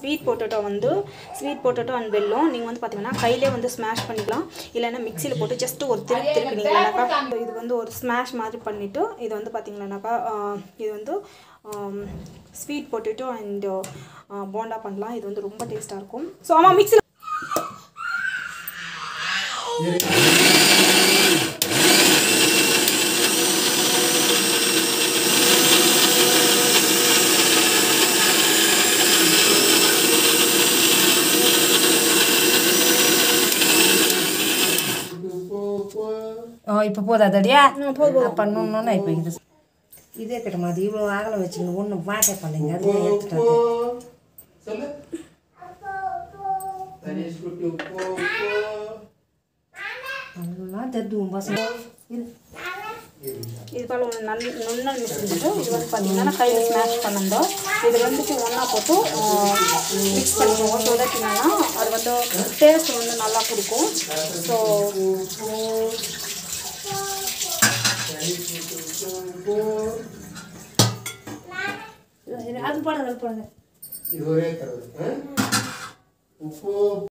Sweet potato sweet potato and அண்ட் வெல்லம் நீங்கள் வந்து பார்த்தீங்கன்னா கையிலே வந்து ஸ்மாஷ் பண்ணிக்கலாம் இல்லைன்னா மிக்சியில் போட்டு ஜஸ்ட் ஒரு திருப்பி திருப்பினீங்கன்னாக்கா இது வந்து ஒரு ஸ்மாஷ் மாதிரி பண்ணிவிட்டு இது வந்து பார்த்தீங்கன்னாக்கா இது வந்து ஸ்வீட் பொட்டேட்டோ அண்ட் போண்டா பண்ணலாம் இது வந்து ரொம்ப டேஸ்ட்டாக இருக்கும் ஸோ ஆமாம் மிக்சியில் ஓ இப்போ போதா தடியா அப்போ இன்னொன்று இப்போ இது இதே கிட்டமா அது இவ்வளோ அகலம் வச்சுக்கணும் ஒன்றும் வாட்டே பண்ணலைங்க அது எடுத்துட்டு சொல்லு தனேஷ் குட்டி உப்பு உப்பு அதெல்லாம் தத்துவம் பசங்க இது இது போல் ஒன்று நல் நுண்ணல் மிஷின்ட்டு இது வந்து பார்த்தீங்கன்னா கையில் ஸ்மாஷ் பண்ணந்தோ இது வந்துட்டு ஒன்றா போட்டு மிக்ஸ் பண்ணிக்குவோம் சொதட்டினோன்னா அது வந்து டேஸ்ட் வந்து நல்லா கொடுக்கும் ஸோ அது போடுங்க அது போடுங்க இது ஒரே தடவை ஆ? உப்பு